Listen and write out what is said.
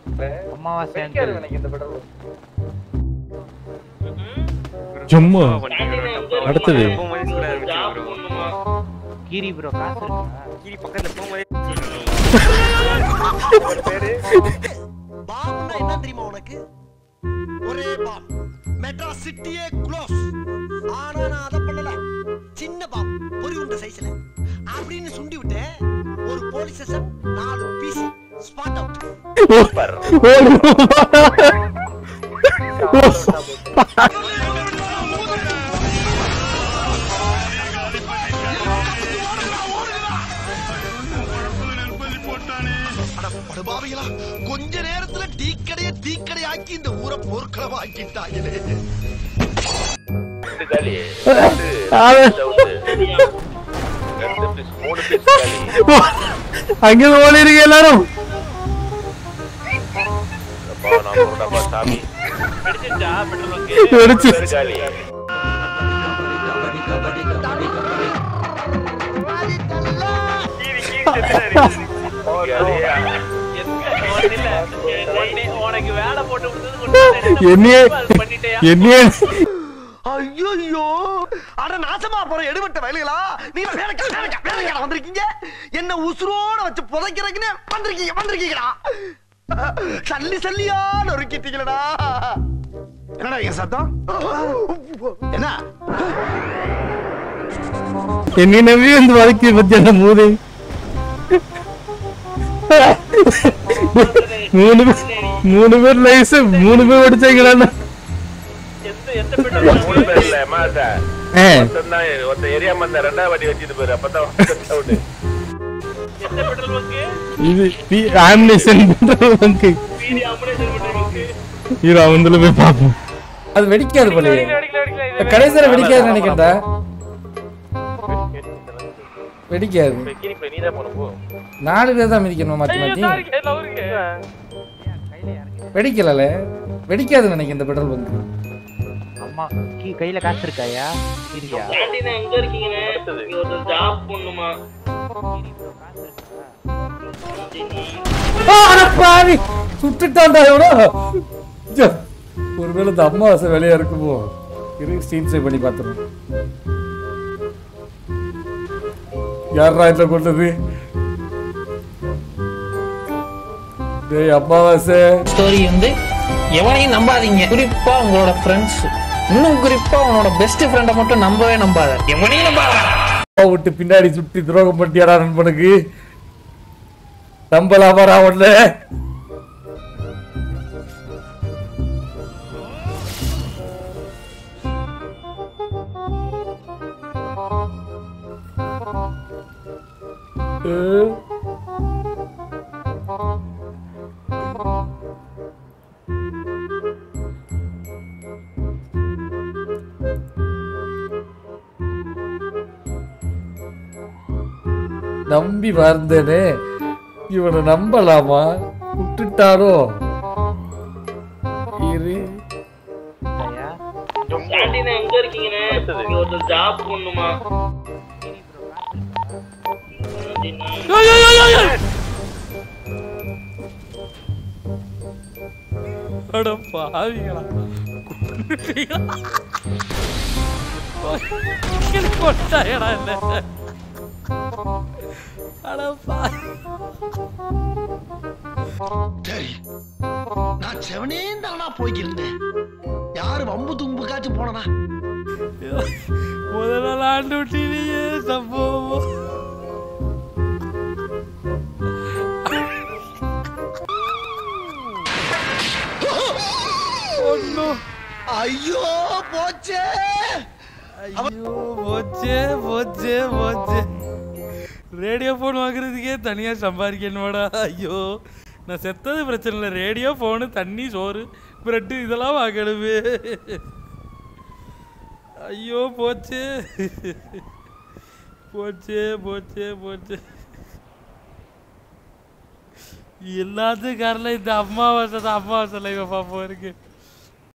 அமாவாசை வெடிக்காது uncle. எனக்கு இந்த பெட்ரோல் சும்மா அடுத்தது கீரி ப்ரோ காசு இருக்கா பாம்னா என்ன தெரியுமா உனக்கு ஒரே பாம் மெட்ராஸ் சிட்டியே க்ளோஸ் ஆனா நான் அதை பண்ணல சின்ன பாம் பொறி உண்ட சைஸ்ல அப்படின்னு சுண்டி விட்டேன் ஒரு போலீஸ் ஸ்டேஷன் நாலு பீஸ் ஸ்பாட் அவுட் அட படுபாவிகளா கொஞ்ச நேரத்துல டீ கடைய டீ கடை ஆக்கி இந்த ஊரை போர்க்களமா ஆக்கிட்டாங்களே அங்க ஓடி இருக்கு எல்லாரும் வெடிச்சு உனக்கு வேலை போட்டு கொடுத்தது என்னையே என்னையே ஐயோ அட நாசமா போற எடுபட்ட வயலுகளா நீ வேலைக்கா வேலைக்கா வேலைக்கா வந்திருக்கீங்க என்ன உசுரோட வச்சு புதைக்கிறதுக்குன்னு வந்திருக்கீங்க வந்திருக்கீங்கடா சல்லி சல்லியா நொறுக்கிட்டீங்களடா என்னடா என் சத்தம் என்ன என்னை நம்பி வந்து வதக்கி பத்தி அந்த மூதை மூணு பேர் மூணு பேர் லைஸ் மூணு பேர் வெடிச்சாங்களா மூணு பேர் இல்ல மாசா ஆ. ஒருத்தன் ஒருத்த ஏரியா மந்த ரெண்டாவது வாட்டி வச்சுட்டு போயிரு அப்பதான் சவுண்டு இது ஆம்னேஷன் பண்றவங்க இரு அவங்கள போய் பாப்போம் அது வெடிக்காது போலயே கடைசியில வெடிக்காது நினைக்கிறேன்டா வெடிக்காது நீதான் போன போ நாலு பேர் தான் மிதிக்கணும் மாத்தி மாத்தி வெடிக்கல வெடிக்காது நினைக்கிறேன் இந்த பெட்ரோல் பங்க் அம்மா கீ கையில காசு இருக்காயா கீரியா கேண்டீன் எங்க இருக்கீங்கண்ணே இங்க ஒருத்தர் ஜாப் பண்ணுமா பாவி சுட்டுட்டான்டா எவ்வளோ ஐயோ, ஒருவேளை இந்த அம்மாவாசை வேலையா இருக்குமோ இரு ஸ்டீம் சேவ் பண்ணி பார்த்துருவோம் யாரா இதுல கொண்டது டேய் அம்மாவாசை ஸ்டோரி வந்து எவனையும் நம்பாதீங்க குறிப்பா உங்களோட ஃப்ரெண்ட்ஸ் இன்னும் குறிப்பா உங்களோட பெஸ்ட் ஃப்ரெண்டை மட்டும் நம்பவே நம்பாத எவனையும் நம்பாத அம்மா விட்டு பின்னாடி சுட்டி துரோகம் பண்ணியாடா நண்பனுக்கு நம்பலாமா ராவன்ல நம்பி வந்தேனே இவனை நம்பலாமா விட்டுட்டாரோ இரு கேண்டீன் எங்க இருக்கீங்கண்ணே இங்க ஒருத்தர் ஜாப் பண்ணுமா அட பாவிகளா கொட்டாயடா இல்ல அட பாவி டேய் நான் செவனே தானா போய்க்கிருந்தேன் யாரு வம்பு தும்புக்காச்சும் போனனா முதல் நாள் ஆண்டு விட்டீங்க சம்பவம் ஒன்னும் ஐயோ போச்சே ஐயோ போச்சே போச்சே போச்சே ரேடியோ ஃபோன் வாங்குறதுக்கே தனியாக சம்பாதிக்கணுமாடா ஐயோ நான் செத்தது பிரச்சனை இல்லை ரேடியோ ஃபோனு தண்ணி சோறு ப்ரெட்டு இதெல்லாம் வாங்கணுமே ஐயோ போச்சே போச்சே போச்சே போச்சே எல்லாத்துக்கும் காரணம் இந்த அமாவாசை தான் அமாவாசை லைவை பார்ப்போம் இருக்கு